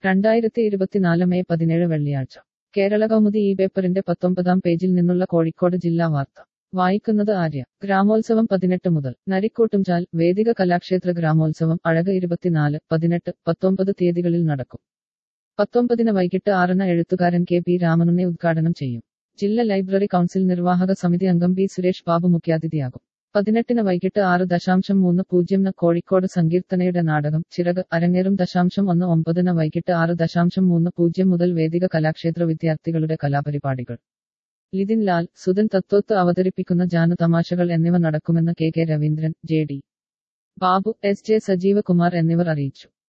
രണ്ടായിരത്തി ഇരുപത്തിനാല് മെയ് പതിനേഴ് വെള്ളിയാഴ്ച കേരള കൗമുദി ഈ പേപ്പറിന്റെ പത്തൊമ്പതാം പേജിൽ നിന്നുള്ള കോഴിക്കോട് ജില്ലാ വാർത്ത വായിക്കുന്നത് ആര്യ ഗ്രാമോത്സവം പതിനെട്ട് മുതൽ നരിക്കൂട്ടുംചാൽ വേദിക കലാക്ഷേത്ര ഗ്രാമോത്സവം അഴക് ഇരുപത്തിനാല് പതിനെട്ട് പത്തൊമ്പത് തീയതികളിൽ നടക്കും പത്തൊമ്പതിന് വൈകിട്ട് ആറിന് എഴുത്തുകാരൻ കെ പി രാമനുണ്ണി ഉദ്ഘാടനം ചെയ്യും ജില്ലാ ലൈബ്രറി കൗൺസിൽ നിർവാഹക സമിതി അംഗം ബി സുരേഷ് ബാബു മുഖ്യാതിഥിയാകും പതിനെട്ടിന് വൈകിട്ട് ആറ് ദശാംശം മൂന്ന് പൂജ്യംന് കോഴിക്കോട് സങ്കീർത്തനയുടെ നാടകം ചിറക് അരങ്ങേറും ദശാംശം ഒന്ന് ഒമ്പതിന് വൈകിട്ട് ആറ് ദശാംശം മൂന്ന് പൂജ്യം മുതൽ വേദിക കലാക്ഷേത്ര വിദ്യാർത്ഥികളുടെ കലാപരിപാടികൾ ലിതിൻ ലാൽ സുധൻ തത്വത്ത് അവതരിപ്പിക്കുന്ന ജാനു തമാശകൾ എന്നിവ നടക്കുമെന്ന് K K Raveendran J D Babu S J Sajeevkumar എന്നിവർ അറിയിച്ചു